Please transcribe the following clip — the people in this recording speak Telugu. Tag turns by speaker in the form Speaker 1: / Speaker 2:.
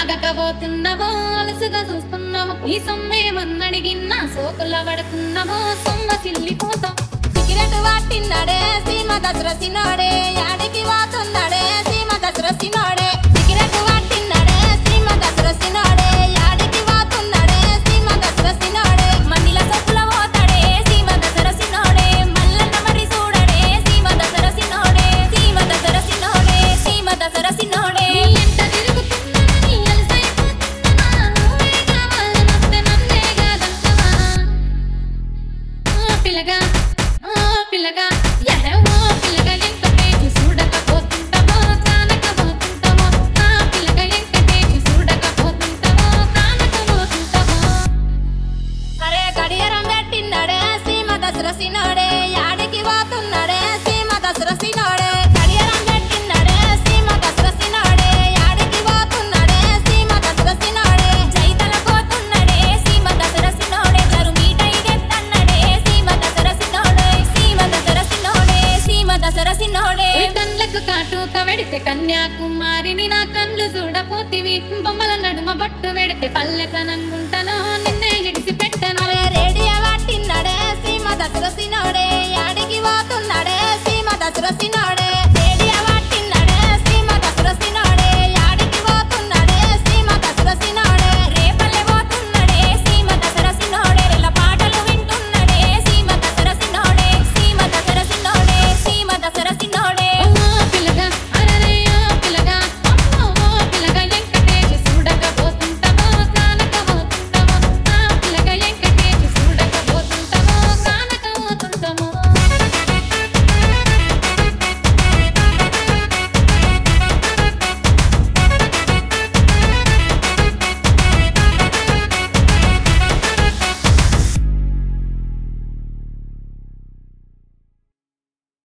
Speaker 1: ఆగకపోతున్నావో అలసుగా చూస్తున్నావో ఈ సొమ్మేమన్నడిగిన్నా సోకుల పడుతున్నావో సొమ్మ సిల్లిపోతావు
Speaker 2: సిగరెట్ వాటిన్నాడే సీమ దసరసినోడే యాడికి వాతున్నాడే సీమ దసరసినోడే సిగరెట్ వాటిన్నాడే సీమ దసరసినోడే యాడికి వాతున్నాడే సీమ దసరసినోడే మందిల సొప్పుల పోతాడే సీమ దసరసినోడే మల్లన్న మరి చూడడే సీమ దసరసినోడే సీమ దసరసినోడే సీమ దసరసినోడే
Speaker 1: నీ ఎంట తిరుగుతున్నానని అలసైపోతున్నావా? నువ్వే కావాలనొస్తే నన్నే కాదంటావా? ఆ పిల్లగా, ఆ పిల్లగా, ఎహే ఓ పిల్లగా ఎంకటేసి చూడకపోతుంటావో, కానకపోతుంటావో. ఆ పిల్లగా ఎంకటేసి చూడకపోతుంటావో, కానకపోతుంటావో.
Speaker 2: అరే గడియారం పెట్టిన్నాడే సీమ దసరసినోడే యాడికి వాతున్నాడే సీమ దసరసినోడే గడియారం పెట్టిన్నాడే సీమ దసరసినోడే యాడికి వాతున్నాడే సీమ దసరసినోడే జైతల పోతున్నాడే సీమ దసరసినోడే జరు మీటై తెత్తన్నడే సీమ దసరసినోడే సీమ దసరసినోడే సీమ దసరసినోడే
Speaker 1: ఏ కళ్ళకు కాటుక వెడితే కన్యాకుమారిని నా కళ్ళు చూడపోతివి బొమ్మల నడుమ బట్టు వెడితే పల్లెతనంగుండేది